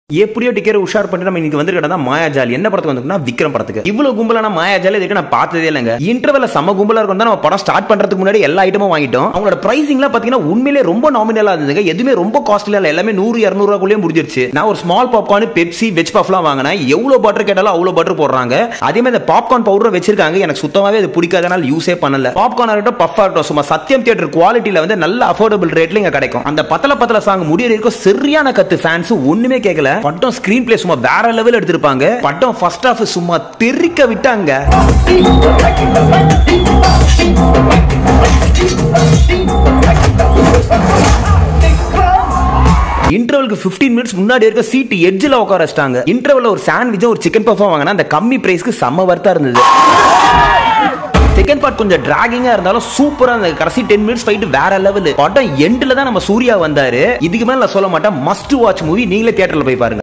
எப்படியோ டிக்கெட் உஷார் பண்ணி நம்ம இன்னைக்கு வந்துருக்கா மாயாஜால் என்ன படத்துக்கு வந்துருக்குன்னா விக்ரம் படத்துக்கு இவ்வளவு கும்பலான மாயாஜால் இதுக்கு நான் பார்த்ததே இல்லைங்க இன்டர்வெல்ல செம கும்பலா இருக்கும் தான் நம்ம படம் ஸ்டார்ட் பண்றதுக்கு முன்னாடி எல்லா ஐட்டமும் வாங்கிட்டோம் அவங்களோட பிரைசிங்லாம் பாத்தீங்கன்னா உண்மையிலே ரொம்ப நாமினலா இருந்ததுங்க எதுவுமே ரொம்ப காஸ்ட்லியா இல்ல எல்லாமே நூறு இரநூறுவாக்குள்ளே முடிஞ்சிருச்சு நான் ஒரு ஸ்மால் பாப்கார்ன் பெப்சி வெஜ் பஃப்லாம் வாங்கினேன் எவ்வளவு பட்டர் கேட்டாலும் அவ்வளவு பட்டர் போடுறாங்க அதே மாதிரி இந்த பாப்கார்ன் பவுடர் வச்சிருக்காங்க எனக்கு சுத்தமாவே அது பிடிக்காதனால யூஸே பண்ணல பாப்கார்ன் இருக்கட்டும் பஃப் ஆகட்டும் சும்மா சத்யம் தியேட்டர் குவாலிட்டியில வந்து நல்ல அஃபோர்டபுள் ரேட்ல இங்க கிடைக்கும் அந்த பத்தல பத்தல சாங் முடிய இருக்கும் சரியான கத்து ஃபேன்ஸ் ஒண்ணுமே கேட்கல பட்டம் ஸ்கிரீன் பிளே சும்மா வேற லெவல் எடுத்திருப்பாங்க பட்டம் ஃபர்ஸ்ட் ஹாஃப் சும்மா தெறிக்க விட்டாங்க இன்டர்வலுக்கு 15 மினிட்ஸ் முன்னாடி இருக்க சீட் எட்ஜில் உட்கார வச்சிட்டாங்க இன்டர்வல்ல ஒரு சாண்ட்விச்சும் ஒரு சிக்கன் பஃபா வாங்கினா அந்த கம்மி பிரைஸ்க்கு செம்ம வர்த்தா இருந்தது செகண்ட் பார்ட் கொஞ்சம் டிராகிங்கா இருந்தாலும் சூப்பரா இருந்தது கடைசி டென் மினிட்ஸ் ஃபைட் வேற லெவல் படம் எண்ட்ல தான் நம்ம சூர்யா வந்தாரு இதுக்கு மேல நான் சொல்ல மாட்டேன் மஸ்ட் வாட்ச் மூவி நீங்களே தியேட்டர்ல போய் பாருங்க